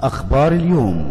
أخبار اليوم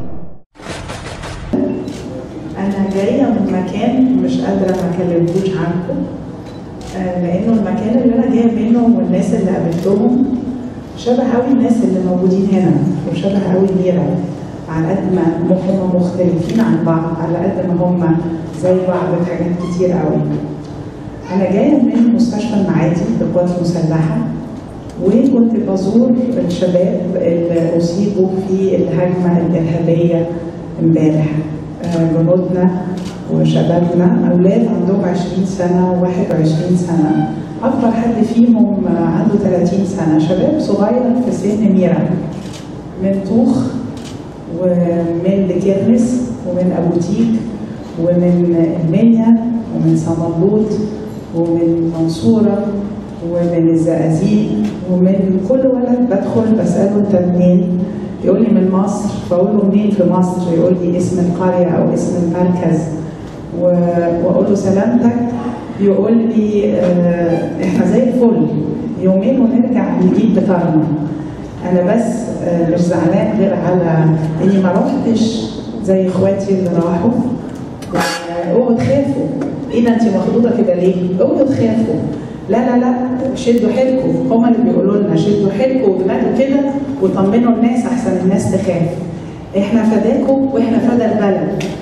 أنا جاية من مكان مش قادرة ما أكلمكوش عنكم آه، لأنه المكان اللي أنا جاية منه والناس اللي قابلتهم شبه قوي الناس اللي موجودين هنا وشبه قوي ميرا على قد ما هم مختلفين عن بعض على قد ما هم زي بعض في حاجات كتير قوي أنا جاية من مستشفى المعادي للقوات المسلحة وكنت بزور الشباب اللي أصيبوا في الهجمة الإرهابية امبارح آه، جنودنا وشبابنا أولاد عندهم 20 سنة و21 سنة أكبر حد فيهم آه، عنده 30 سنة شباب صغير في سن ميرا من طوخ ومن لكرنس ومن أبو تيك ومن المنيا ومن صمالوط ومن منصورة ومن الزقازيق ومن كل ولد بدخل بسأله أنت منين؟ يقول لي من مصر فأقول له منين في مصر؟ يقول لي اسم القرية أو اسم المركز و- وأقول له سلامتك يقول لي آه، إحنا زي الفل يومين ونرجع نجيب بطارنا انا بس آه، مش زعلان غير على اني ما رحتش زي اخواتي اللي راحوا آه، اوعوا تخافوا ايه ده انت مخضوضه كده ليه؟ اوعوا تخافوا لا لا لا شدوا حيلكم هما اللي بيقولوا لنا شدوا حيلكم ودماغكم كده وطمنوا الناس احسن الناس تخاف احنا فداكم واحنا فدا البلد